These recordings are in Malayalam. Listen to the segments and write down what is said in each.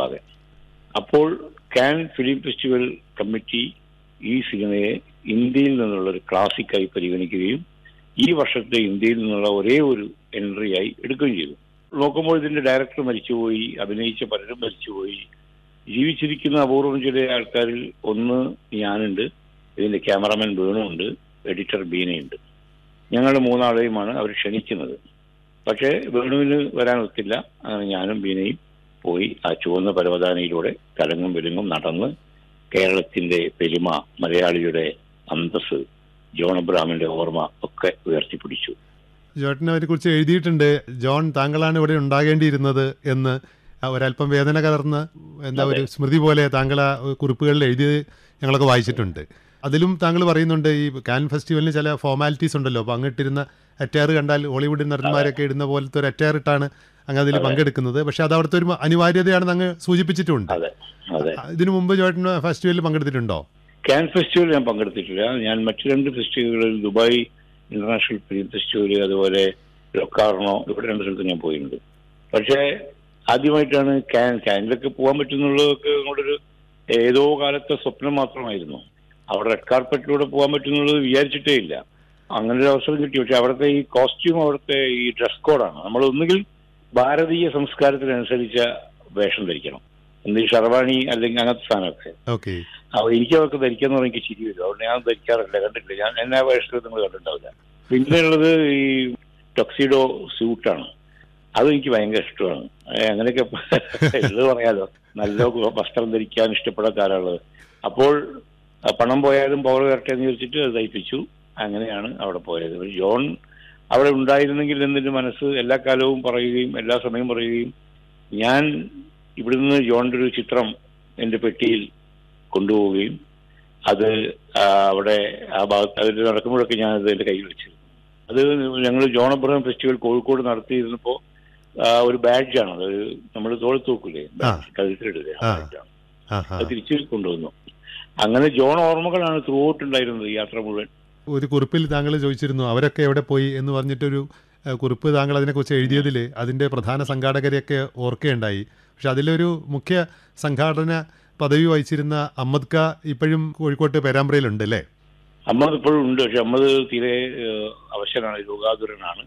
കൂടാതെ അപ്പോൾ കാൻ ഫിലിം ഫെസ്റ്റിവൽ കമ്മിറ്റി ഈ സിനിമയെ ഇന്ത്യയിൽ നിന്നുള്ള ഒരു ക്ലാസിക്കായി പരിഗണിക്കുകയും ഈ വർഷത്തെ ഇന്ത്യയിൽ നിന്നുള്ള ഒരേ ഒരു എൻട്രി ആയി എടുക്കുകയും ചെയ്തു നോക്കുമ്പോൾ ഇതിന്റെ ഡയറക്ടർ മരിച്ചുപോയി അഭിനയിച്ച പലരും മരിച്ചുപോയി ജീവിച്ചിരിക്കുന്ന അപൂർവം ചില ആൾക്കാരിൽ ഒന്ന് ഞാനുണ്ട് ഇതിന്റെ ക്യാമറമാൻ വേണുണ്ട് എഡിറ്റർ ബീനയുണ്ട് ഞങ്ങൾ മൂന്നാളെയുമാണ് അവർ ക്ഷണിക്കുന്നത് പക്ഷേ വേണുവിന് വരാൻ ഒത്തില്ല അങ്ങനെ ഞാനും ബീനയും പോയി ആ ചുവന്ന പരവതാനിയിലൂടെ തലങ്ങും വിലങ്ങും നടന്ന് കേരളത്തിന്റെ പെരുമ മലയാളിയുടെ അന്തസ് ജോൺ അബ്രാമിന്റെ ഓർമ്മ ഒക്കെ ഉയർത്തിപ്പിടിച്ചു ജോട്ടിനെ അവരെ കുറിച്ച് എഴുതിയിട്ടുണ്ട് ജോൺ താങ്കളാണ് ഇവിടെ ഉണ്ടാകേണ്ടിയിരുന്നത് എന്ന് ആ ഒരല്പം വേദന കലർന്ന് എന്താ ഒരു സ്മൃതി പോലെ താങ്കൾ ആ കുറിപ്പുകളിൽ എഴുതിയത് ഞങ്ങളൊക്കെ വായിച്ചിട്ടുണ്ട് അതിലും താങ്കൾ പറയുന്നുണ്ട് ഈ കാൻ ഫെസ്റ്റിവലിന് ചില ഫോർമാലിറ്റീസ് ഉണ്ടല്ലോ അപ്പോൾ അങ്ങിട്ടിരുന്ന അറ്റയർ കണ്ടാൽ ഹോളിവുഡ് നടന്മാരൊക്കെ ഇടുന്ന പോലത്തെ ഒരു അറ്റയർ ഇട്ടാണ് അങ്ങ് അതിൽ പങ്കെടുക്കുന്നത് പക്ഷെ അത് അവിടുത്തെ ഒരു അനിവാര്യതയാണെന്ന് അങ്ങ് സൂചിപ്പിച്ചിട്ടുണ്ട് അതെ അതെ ഇതിനു മുമ്പ് ജോട്ടിന് ഫെസ്റ്റിവലിൽ പങ്കെടുത്തിട്ടുണ്ടോ കാൻ ഫെസ്റ്റിവൽ ഞാൻ പങ്കെടുത്തിട്ടില്ല ഞാൻ മറ്റു രണ്ട് ഫെസ്റ്റിവലുകളിൽ ദുബായ് ഇന്റർനാഷണൽ ഫിലിം ഫെസ്റ്റിവൽ അതുപോലെ ലൊക്കാർണോ ഇവിടെ രണ്ട് സ്ഥലത്ത് ഞാൻ പോയിട്ടുണ്ട് പക്ഷേ ആദ്യമായിട്ടാണ് കാൻ കാനിലൊക്കെ പോകാൻ പറ്റുന്നുള്ളതൊക്കെ നമ്മളൊരു ഏതോ കാലത്തെ സ്വപ്നം മാത്രമായിരുന്നു അവിടെ റെഡ് കാർപ്പറ്റിലൂടെ പോകാൻ പറ്റുന്നുള്ളത് വിചാരിച്ചിട്ടേ ഇല്ല അങ്ങനെ ഒരു അവസരം കിട്ടി പക്ഷെ അവിടുത്തെ ഈ കോസ്റ്റ്യൂം അവിടുത്തെ ഈ ഡ്രസ് കോഡാണ് നമ്മൾ ഒന്നുകിൽ ഭാരതീയ സംസ്കാരത്തിനനുസരിച്ച വേഷം ധരിക്കണം എന്ത് ഈ ഷർവാണി അല്ലെങ്കിൽ അങ്ങനത്തെ സാധനമൊക്കെ ഓക്കെ അപ്പൊ എനിക്ക് അതൊക്കെ ധരിക്കാന്ന് പറഞ്ഞാൽ എനിക്ക് ചിരി വരും അതുകൊണ്ട് ഞാൻ ധരിക്കാറില്ല കണ്ടിട്ടില്ല ഞാൻ എന്നെ വേഷത്തിൽ നിങ്ങൾ കണ്ടിട്ടുണ്ടാവില്ല പിന്നെ ഉള്ളത് ഈ ടൊക്സിഡോ സ്യൂട്ടാണ് അതും എനിക്ക് ഭയങ്കര ഇഷ്ടമാണ് ഏ, അങ്ങനെയൊക്കെ ഇത് പറയാലോ നല്ല വസ്ത്രം ധരിക്കാൻ ഇഷ്ടപ്പെടാത്ത ആളുള്ളത് അപ്പോൾ ആ, പണം പോയാലും പവർ വരട്ടെ എന്ന് ചോദിച്ചിട്ട് അത് തയ്പ്പിച്ചു അങ്ങനെയാണ് അവിടെ പോയത് ഒരു ജോൺ അവിടെ ഉണ്ടായിരുന്നെങ്കിൽ എന്നതിന്റെ മനസ്സ് എല്ലാ കാലവും പറയുകയും എല്ലാ സമയവും പറയുകയും ഞാൻ ഇവിടുന്ന് ജോണിന്റെ ഒരു ചിത്രം എന്റെ പെട്ടിയിൽ കൊണ്ടുപോവുകയും അത് ആ, അവിടെ ആ ഭാഗത്ത് അതിൽ നടക്കുമ്പോഴൊക്കെ ഞാൻ അത് എന്റെ കയ്യിൽ വെച്ചിരുന്നു അത് ഞങ്ങൾ ജോൺ അബ്രഹാം ഫെസ്റ്റിവൽ കോഴിക്കോട് നടത്തിയിരുന്നപ്പോ ആ, ഒരു ബാഡ്ജാണ് അത് നമ്മൾ തോളി തൂക്കൂലേ ബാഡ്ജ് കഴുത്തിലിടുക ആ. ബാഡ്ജാണ് ആ ആ അത് തിരിച്ചു കൊണ്ടുവന്നു അങ്ങനെ ജോൺ ഓർമ്മകളാണ് ത്രൂ ഔട്ട് ഉണ്ടായിരുന്നത് ഈ യാത്ര മുഴുവൻ ഒരു കുറിപ്പിൽ താങ്കൾ ചോദിച്ചിരുന്നു അവരൊക്കെ എവിടെ പോയി എന്ന് പറഞ്ഞിട്ടൊരു ഏഹ്, കുറിപ്പ് താങ്കൾ അതിനെക്കുറിച്ച് എഴുതിയതിൽ അതിൻ്റെ പ്രധാന സംഘാടകരെയൊക്കെ ഓർക്കുകയുണ്ടായി പക്ഷെ അതിലൊരു മുഖ്യ സംഘാടന പദവി വഹിച്ചിരുന്ന അഹമ്മദ് ക ഇപ്പോഴും കോഴിക്കോട്ട് പേരാമ്പ്രയിലുണ്ട് അല്ലേ അമ്മത് ഇപ്പോഴും ഉണ്ട് പക്ഷെ അമ്മത് തീരെ ഏഹ്, അവശനാണ് രോഗാതുരനാണ്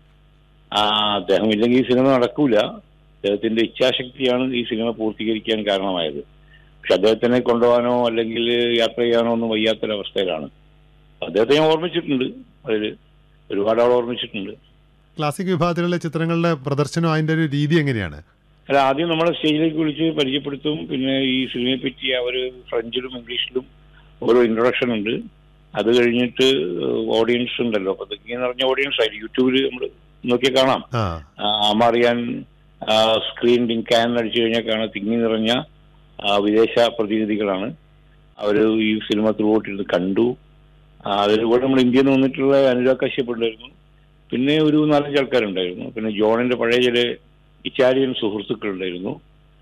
ആ അദ്ദേഹം ഇല്ലെങ്കിൽ ഈ സിനിമ നടക്കൂല അദ്ദേഹത്തിന്റെ ഇച്ഛാശക്തിയാണ് ഈ സിനിമ പൂർത്തീകരിക്കാൻ കാരണമായത് പക്ഷെ അദ്ദേഹത്തിനെ കൊണ്ടുപോകാനോ അല്ലെങ്കിൽ യാത്ര ചെയ്യാനോ ഒന്നും വയ്യാത്തൊരവസ്ഥയിലാണ് അദ്ദേഹത്തെ ഞാൻ ഓർമ്മിച്ചിട്ടുണ്ട് അതിൽ ഒരുപാട് ആൾ ഓർമ്മിച്ചിട്ടുണ്ട് ക്ലാസിക് വിഭാഗത്തിലുള്ള ചിത്രങ്ങളുടെ പ്രദർശനം അതിൻ്റെ ഒരു രീതി എങ്ങനെയാണ് അല്ല ആദ്യം നമ്മളെ സ്റ്റേജിലേക്ക് വിളിച്ച് പരിചയപ്പെടുത്തും പിന്നെ ഈ സിനിമയെ പറ്റി അവർ ഫ്രഞ്ചിലും ഇംഗ്ലീഷിലും ഓരോ ഇൻട്രൊഡക്ഷൻ ഉണ്ട് അത് കഴിഞ്ഞിട്ട് ഓഡിയൻസ് ഉണ്ടല്ലോ അപ്പൊ ഇതൊക്കെ നിറഞ്ഞ ഓഡിയൻസ് ആയി യൂട്യൂബിൽ നമ്മൾ നോക്കിയാൽ കാണാം ആ അമറിയാൻ സ്ക്രീൻ ക്യാൻ അടിച്ചു കഴിഞ്ഞാൽ കാണാൻ തിങ്ങി നിറഞ്ഞ ആ, വിദേശ പ്രതിനിധികളാണ് അവർ ഈ സിനിമ ത്രൂ ഔട്ട് കണ്ടു ആ, അതിലൂടെ നമ്മൾ ഇന്ത്യയിൽ നിന്ന് വന്നിട്ടുള്ള അനുരാഗ് കശ്യപ് ഉണ്ടായിരുന്നു പിന്നെ ഒരു നാലഞ്ച് ആൾക്കാരുണ്ടായിരുന്നു പിന്നെ ജോണിന്റെ പഴയ ചില ഇറ്റാലിയൻ സുഹൃത്തുക്കൾ ഉണ്ടായിരുന്നു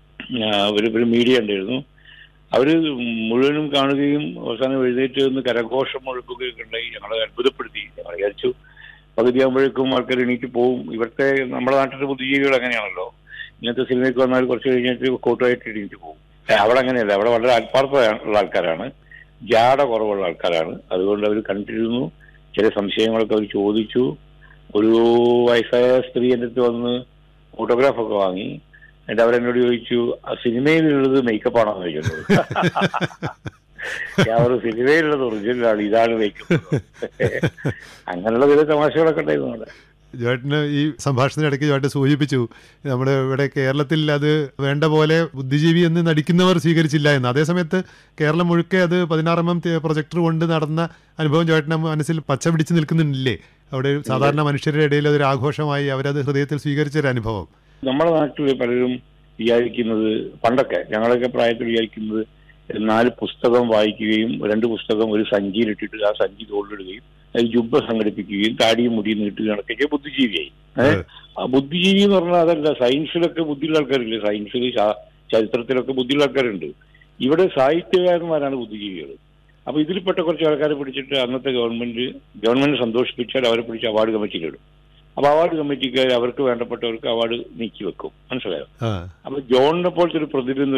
ആ, ഒരു ഒരു മീഡിയ ഉണ്ടായിരുന്നു അവര് മുഴുവനും കാണുകയും അവസാനം എഴുന്നേറ്റ് നിന്ന് കരഘോഷം മുഴക്കുകയൊക്കെ ഉണ്ടായി ഞങ്ങളെ അത്ഭുതപ്പെടുത്തി ഞങ്ങൾ വിചാരിച്ചു പകുതിയാകുമ്പോഴേക്കും ആൾക്കാർ എണീറ്റ് പോവും ഇവിടുത്തെ നമ്മുടെ നാട്ടിലെ ബുദ്ധിജീവികൾ അങ്ങനെയാണല്ലോ ഇങ്ങനത്തെ സിനിമയ്ക്ക് വന്നാൽ കുറച്ച് കഴിഞ്ഞിട്ട് കോട്ടുമായിട്ട് എണീറ്റ് പോകും ഏ, അവിടെ അങ്ങനെയല്ല അവിടെ വളരെ ആത്മാർത്ഥത ഉള്ള ആൾക്കാരാണ് ജാട കുറവുള്ള ആൾക്കാരാണ് അതുകൊണ്ട് അവർ കണ്ടിരുന്നു ചില സംശയങ്ങളൊക്കെ അവർ ചോദിച്ചു ഒരു വയസ്സായ സ്ത്രീ എൻ്റെ അടുത്ത് വന്ന് ഫോട്ടോഗ്രാഫ് ഒക്കെ വാങ്ങി എന്നിട്ട് അവരെന്നോട് ചോദിച്ചു ആ സിനിമയിലുള്ളത് മേക്കപ്പ് ആണോ എന്ന് ചോദിച്ചത് ഞാൻ ഒരു സിനിമയിലുള്ളത് ഒറിജിനലാണ് ഇതാണ് മേക്കപ്പ് അങ്ങനെയുള്ള ചില തമാശകളൊക്കെ ഉണ്ടായിരുന്നു അവിടെ ജോട്ടിന് ഈ സംഭാഷണത്തിനിടയ്ക്ക് ജോട്ട് സൂചിപ്പിച്ചു നമ്മുടെ ഇവിടെ കേരളത്തിൽ അത് വേണ്ട പോലെ ബുദ്ധിജീവി എന്ന് നടിക്കുന്നവർ സ്വീകരിച്ചില്ല എന്ന് അതേസമയത്ത് കേരളം മുഴുക്കെ അത് പതിനാറാം പ്രൊജക്ടർ കൊണ്ട് നടന്ന അനുഭവം ജോട്ടിന് മനസ്സിൽ പച്ച പിടിച്ച് നിൽക്കുന്നില്ലേ അവിടെ സാധാരണ മനുഷ്യരുടെ ഇടയിൽ അതൊരു ആഘോഷമായി അവരത് ഹൃദയത്തിൽ സ്വീകരിച്ചൊരു അനുഭവം നമ്മുടെ നാട്ടിൽ പലരും വിചാരിക്കുന്നത് പണ്ടൊക്കെ ഞങ്ങളൊക്കെ പ്രായത്തിൽ വിചാരിക്കുന്നത് നാല് പുസ്തകം വായിക്കുകയും രണ്ട് പുസ്തകം ഒരു സഞ്ചിയിലിട്ടിട്ട് ആ സഞ്ചി തോളിലിടുകയും അതിൽ ജുബ്ബ സംഘടിപ്പിക്കുകയും താടിയും മുടിയും നീട്ടുകയും ഒക്കെ ചെയ്യ ബുദ്ധിജീവിയായി ഏഹ് ആ ബുദ്ധിജീവി എന്ന് പറഞ്ഞാൽ അതല്ല സയൻസിലൊക്കെ ബുദ്ധിയുള്ള ആൾക്കാരില്ലേ സയൻസിൽ ശാ- ചരിത്രത്തിലൊക്കെ ബുദ്ധിയുള്ള ആൾക്കാരുണ്ട് ഇവിടെ സാഹിത്യകാരന്മാരാണ് ബുദ്ധിജീവികൾ അപ്പൊ ഇതിൽപ്പെട്ട കുറച്ച് ആൾക്കാരെ പിടിച്ചിട്ട് അന്നത്തെ ഗവൺമെന്റ് ഗവൺമെന്റ് സന്തോഷിപ്പിച്ചാൽ അവരെ പിടിച്ച് അവാർഡ് കമ്മിറ്റിയിലിടും അപ്പൊ അവാർഡ് കമ്മിറ്റിക്കാർ അവർക്ക് വേണ്ടപ്പെട്ടവർക്ക് അവാർഡ് നീക്കി വെക്കും മനസ്സിലായോ ആ അപ്പൊ ജോണിനെ പോലത്തെ ഒരു പ്രതിനിധി